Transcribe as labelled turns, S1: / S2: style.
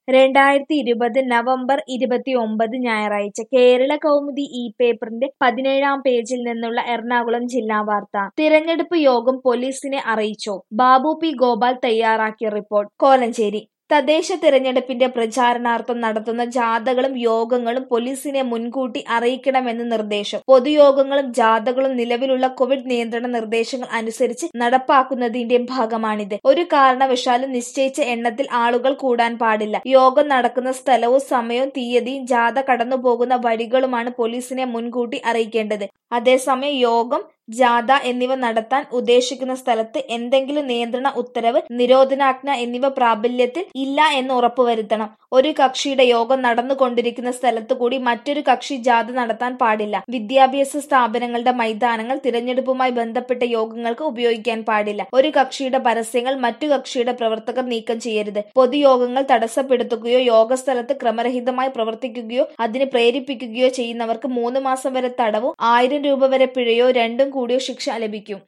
S1: രണ്ടായിരത്തി ഇരുപത് നവംബർ ഇരുപത്തിയൊമ്പത് ഞായറാഴ്ച കേരള കൗമുദി ഈ പേപ്പറിന്റെ പതിനേഴാം പേജിൽ നിന്നുള്ള എറണാകുളം ജില്ലാ വാർത്ത തിരഞ്ഞെടുപ്പ് യോഗം പോലീസിനെ അറിയിച്ചോ ബാബു പി ഗോപാൽ തയ്യാറാക്കിയ റിപ്പോർട്ട് കോലഞ്ചേരി തദ്ദേശ തിരഞ്ഞെടുപ്പിന്റെ പ്രചാരണാർത്ഥം നടത്തുന്ന ജാഥകളും യോഗങ്ങളും പോലീസിനെ മുൻകൂട്ടി അറിയിക്കണമെന്ന് നിർദ്ദേശം പൊതുയോഗങ്ങളും ജാഥകളും നിലവിലുള്ള കോവിഡ് നിയന്ത്രണ നിർദ്ദേശങ്ങൾ അനുസരിച്ച് നടപ്പാക്കുന്നതിന്റെ ഭാഗമാണിത് ഒരു കാരണവശാലും നിശ്ചയിച്ച എണ്ണത്തിൽ ആളുകൾ കൂടാൻ പാടില്ല യോഗം നടക്കുന്ന സ്ഥലവും സമയവും തീയതിയും ജാഥ കടന്നുപോകുന്ന വഴികളുമാണ് പോലീസിനെ മുൻകൂട്ടി അറിയിക്കേണ്ടത് അതേസമയം യോഗം ജാഥ എന്നിവ നടത്താൻ ഉദ്ദേശിക്കുന്ന സ്ഥലത്ത് എന്തെങ്കിലും നിയന്ത്രണ ഉത്തരവ് നിരോധനാജ്ഞ എന്നിവ പ്രാബല്യത്തിൽ ഇല്ല എന്ന് ഉറപ്പുവരുത്തണം ഒരു കക്ഷിയുടെ യോഗം നടന്നുകൊണ്ടിരിക്കുന്ന സ്ഥലത്തു കൂടി മറ്റൊരു കക്ഷി ജാഥ നടത്താൻ പാടില്ല വിദ്യാഭ്യാസ സ്ഥാപനങ്ങളുടെ മൈതാനങ്ങൾ തിരഞ്ഞെടുപ്പുമായി ബന്ധപ്പെട്ട യോഗങ്ങൾക്ക് ഉപയോഗിക്കാൻ പാടില്ല ഒരു കക്ഷിയുടെ പരസ്യങ്ങൾ മറ്റു കക്ഷിയുടെ പ്രവർത്തകർ നീക്കം ചെയ്യരുത് പൊതുയോഗങ്ങൾ തടസ്സപ്പെടുത്തുകയോ യോഗസ്ഥലത്ത് ക്രമരഹിതമായി പ്രവർത്തിക്കുകയോ അതിന് പ്രേരിപ്പിക്കുകയോ ചെയ്യുന്നവർക്ക് മൂന്ന് മാസം വരെ തടവും ആയിരം രൂപ വരെ പിഴയോ രണ്ടും കൂടിയോ ശിക്ഷ ലഭിക്കും